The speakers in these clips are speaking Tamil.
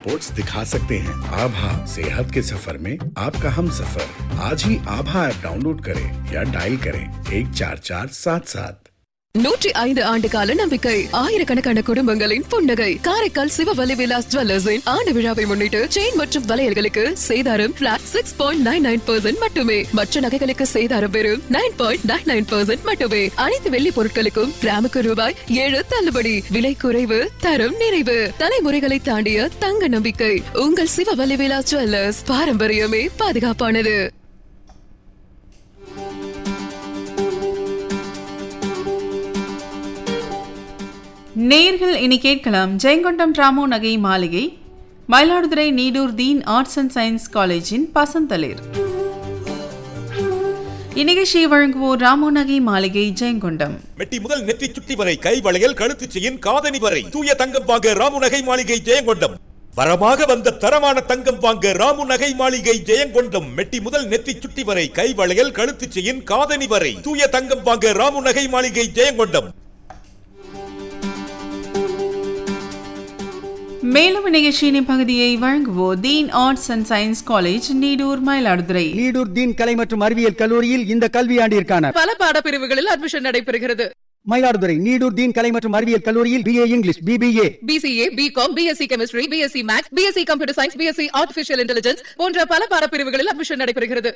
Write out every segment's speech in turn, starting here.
रिपोर्ट्स दिखा सकते हैं आभा सेहत के सफर में आपका हम सफर आज ही आभा ऐप डाउनलोड करें या डायल करें एक चार चार सात सात நூற்றி ஐந்து ஆண்டு கால நம்பிக்கை ஆயிரக்கணக்கான குடும்பங்களின் புன்னகை காரைக்கால் சிவவலி விலாஸ் ஜுவல்லர்ஸின் ஆண்டு விழாவை முன்னிட்டு செயின் மற்றும் வளையல்களுக்கு சேதாரம் flat six point nine nine percent மட்டுமே மற்ற நகைகளுக்கு சேதாரம் வெறும் nine point nine nine percent மட்டுமே அனைத்து வெள்ளி பொருட்களுக்கும் கிராமுக்கு ரூபாய் ஏழு தள்ளுபடி விலை குறைவு தரம் நிறைவு தலைமுறைகளை தாண்டிய தங்க நம்பிக்கை உங்கள் சிவவலி விலாஸ் ஜுவல்லர்ஸ் பாரம்பரியமே பாதுகாப்பானது நேர்கள் இனி கேட்கலாம் ஜெயங்கொண்டம் ராமோ நகை மாளிகை Mayiladuthurai Needur Deen arts and science காலேஜின் பசந்தளிர் இந்நிகழ்ச்சியை வழங்குவோர் ராமோ நகை மாளிகை ஜெயங்கொண்டம் மெட்டி முதல் நெற்றி சுட்டி வரை கை வளையல் கழுத்து செயின் காதணி வரை தூய தங்கம் வாங்க ராமு நகை மாளிகை ஜெயங்கொண்டம் வரமாக வந்த தரமான தங்கம் வாங்க ராமு நகை மாளிகை ஜெயங்கொண்டம் மெட்டி முதல் நெத்தி சுட்டி வரை கை வளையல் கழுத்து செயின் காதணி வரை தூய தங்கம் வாங்க ராமு நகை மாளிகை ஜெயங்கொண்டம் மேலும் நிகழ்ச்சியின் பகுதியை வழங்குவோர் Deen arts and science college Needur Mayiladuthurai Needur Deen கலை மற்றும் அறிவியல் கல்லூரியில் இந்த கல்வியாண்டிற்கான பல பாடப்பிரிவுகளில் அட்மிஷன் நடைபெறுகிறது மயிலாடுதுறை நீடூர் தீன் கலை மற்றும் அறிவியல் கல்லூரியில் BA English BBA BCA BCom BSc chemistry BSc maths BSc computer science BSc artificial intelligence போன்ற பல பாடப்பிரிவுகளில் அட்மிஷன் நடைபெறுகிறது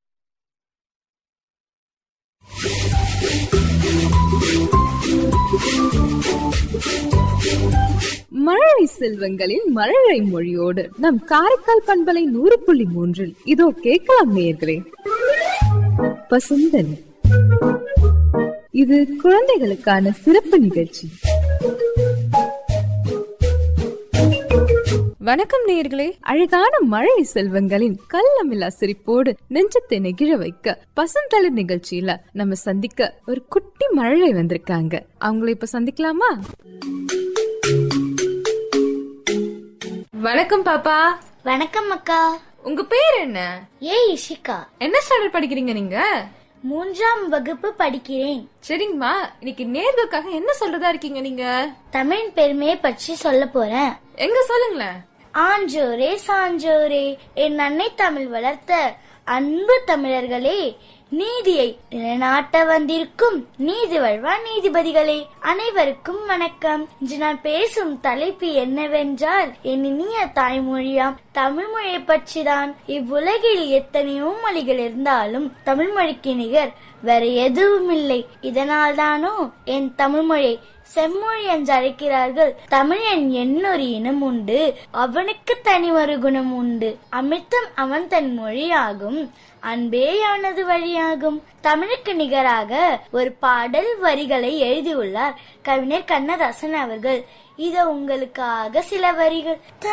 மழலை செல்வங்களின் மழலை மொழியோடு நம் காரைக்கால் பண்பலை நூறு புள்ளி மூன்றில் இதோ கேட்கலாம் நேயர்களே பசுந்தன் இது குழந்தைகளுக்கான சிறப்பு நிகழ்ச்சி வணக்கம் நேயர்களே அழகான மழை செல்வங்களின் கள்ளமில்லா சிரிப்போடு நெஞ்சத்தை நெகிழ வைக்க பசுந்தளிர் நிகழ்ச்சியில நம்ம சந்திக்க ஒரு குட்டி மழலை வந்திருக்காங்க அவங்கள இப்ப சந்திக்கலாமா வணக்கம் பாப்பா வணக்கம் அக்கா உங்க பேர் என்ன ஏ இஷிகா என்ன ஸ்டாண்டர்ட் படிக்கிறீங்க நீங்க மூன்றாம் வகுப்பு படிக்கிறேன் சரிங்கம்மா இன்னைக்கு நேர்களுக்காக என்ன சொல்றதா இருக்கீங்க நீங்க தமிழின் பெருமையை பற்றி சொல்ல போறேன் எங்க சொல்லுங்களேன் ஆஞ்சோரே சான்றோரே என் அன்னை தமிழ் வளர்த்த அன்பு தமிழர்களே நீதியை நிலைநாட்ட வந்திருக்கும் நீதி வழ்வா நீதிபதிகளே அனைவருக்கும் வணக்கம் இன்று நான் பேசும் தலைப்பு என்னவென்றால் என் இனிய தாய்மொழியாம் தமிழ் மொழியை பற்றிதான் இவ்வுலகில் எத்தனையோ மொழிகள் இருந்தாலும் தமிழ் மொழிக்கு நிகர் வேற எதுவும் இல்லை இதனால் தானோ என் தமிழ் மொழியை செம்மொழி என்று அழைக்கிறார்கள் தமிழன் என்னொரு இனம் உண்டு அவனுக்கு தனி ஒரு குணம் உண்டு அமிர்தம் அவன் தன் மொழியாகும் அன்பேயானது வழியாகும் தமிழுக்கு நிகராக ஒரு பாடல் வரிகளை எழுதியுள்ளார் கவிஞர் கண்ணதாசன் அவர்கள் இத உங்களுக்காக சில வரிகள்